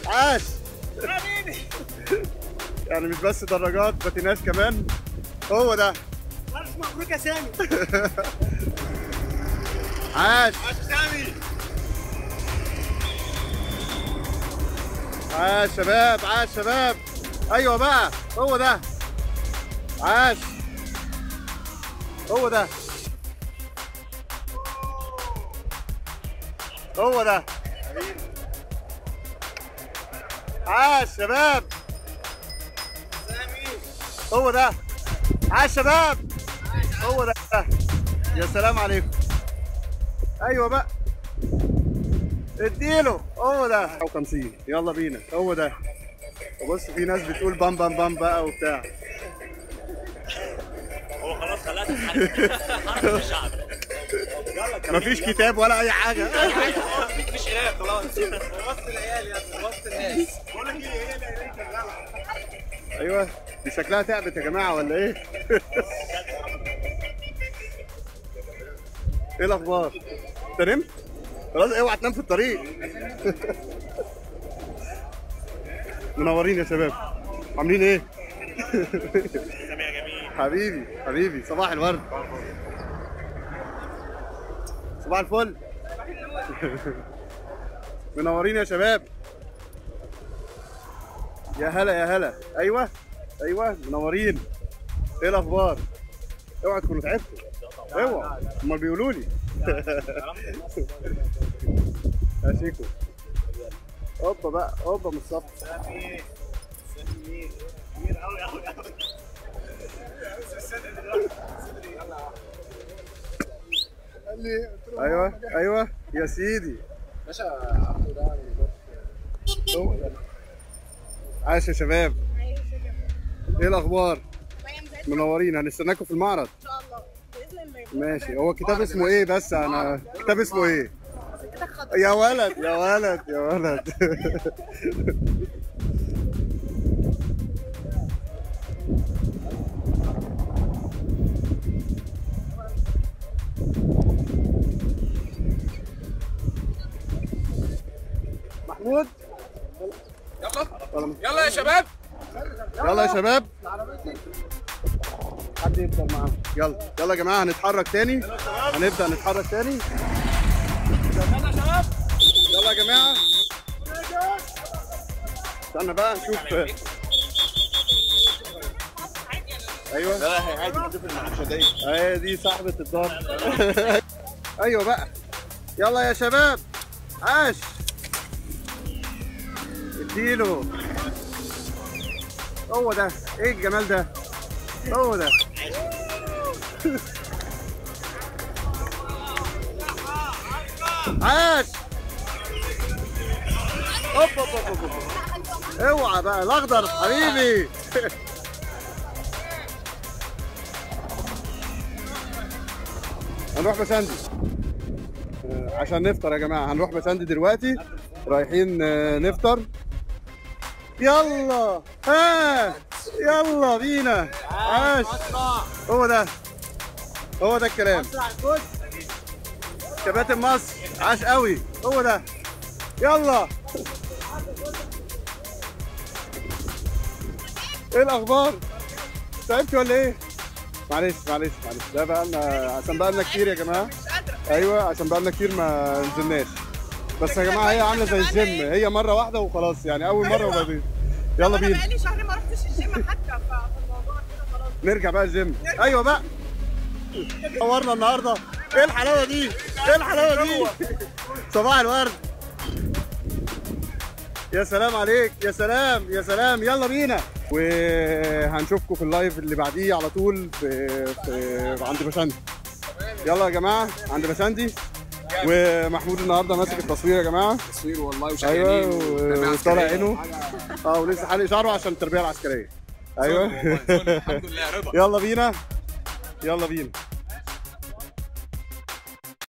عاش يعني مش بس دراجات باتيناج كمان هو ده الف مبروك يا سامي عاش عاش سامي عاش شباب عاش شباب ايوه بقى هو ده عاش هو ده هو ده عاش شباب سامي هو ده عاش شباب هو ده يا سلام عليكم ايوه بقى اديله هو ده 50 يلا بينا هو ده بص في ناس بتقول بام بام بام بقى وبتاع هو خلاص خلاها تتحرك حركة الشعب مفيش كتاب ولا اي حاجه مفيش قرايه خلاص وسط العيال يا ابني وسط الناس بقول لك ايه هي اللي هي شغاله ايوه دي شكلها تعبت يا جماعه ولا ايه؟ ايه الاخبار؟ انت نمت؟ خلاص اوعى تنام في الطريق منورين يا شباب عاملين ايه؟ سامي يا جميل حبيبي حبيبي صباح الورد صباح الفل منورين يا شباب يا هلا يا هلا ايوه ايوه منورين ايه الاخبار اوعى تكونوا تعبتوا اوعى امال بيقولوا لي يا شيكو اوبا بقى اوبا من الصف سامي سامي كبير قوي قوي قوي قال لي قلت له ايوه ايوه يا سيدي باشا عبده ده هو ده. عاش يا شباب ايه الاخبار منورين هنستناكم في المعرض ان شاء الله باذن الله ماشي هو الكتاب اسمه ايه بس انا الكتاب اسمه ايه كده خطوه يا ولد يا ولد يا ولد محمود يلا يلا يا شباب يلا يا شباب حد يفضل معانا يلا يلا يا جماعه هنتحرك تاني هنبدا نتحرك تاني يلا يا شباب يلا يا جماعه استنى بقى نشوف ايوه لا عادي نشوف المناقشه دي اهي دي صاحبة الدار ايوه بقى يلا يا شباب عاش اديله هو ده ايه الجمال ده هو ده عاش اوب اوب اوب اوب أوب. اوعى بقى الاخضر حبيبي هنروح بسندي آه، عشان نفطر يا جماعه هنروح بسندي دلوقتي رايحين آه، نفطر يلا ها يلا بينا عاش هو ده هو ده الكلام كباتن مصر عاش قوي هو ده يلا ايه الاخبار تعبت ولا ايه معلش معلش معلش ده بقى لنا عشان بقى لنا كتير يا جماعه ايوه عشان بقى لنا كتير ما نزلناش بس يا جماعه هي عامله زي الجيم هي مره واحده وخلاص يعني اول مره وبعدين يلا انا بينا بقالي شهر ما رحتش الجيم حتى فالموضوع كده خلاص نرجع بقى الجيم ايوه بقى صورنا النهارده ايه الحلاوه دي ايه الحلاوه دي صباح الورد يا سلام عليك يا سلام يا سلام يلا بينا وهنشوفكم في اللايف اللي بعديه على طول في, في عند بشندي يلا يا جماعه عند بشندي ومحمود النهارده ماسك التصوير يا جماعه تصوير والله ايوه وشغالين وطالع عينه اه ولسه حالق شعره عشان التربيه العسكريه ايوه الحمد لله رضا يلا بينا يلا بينا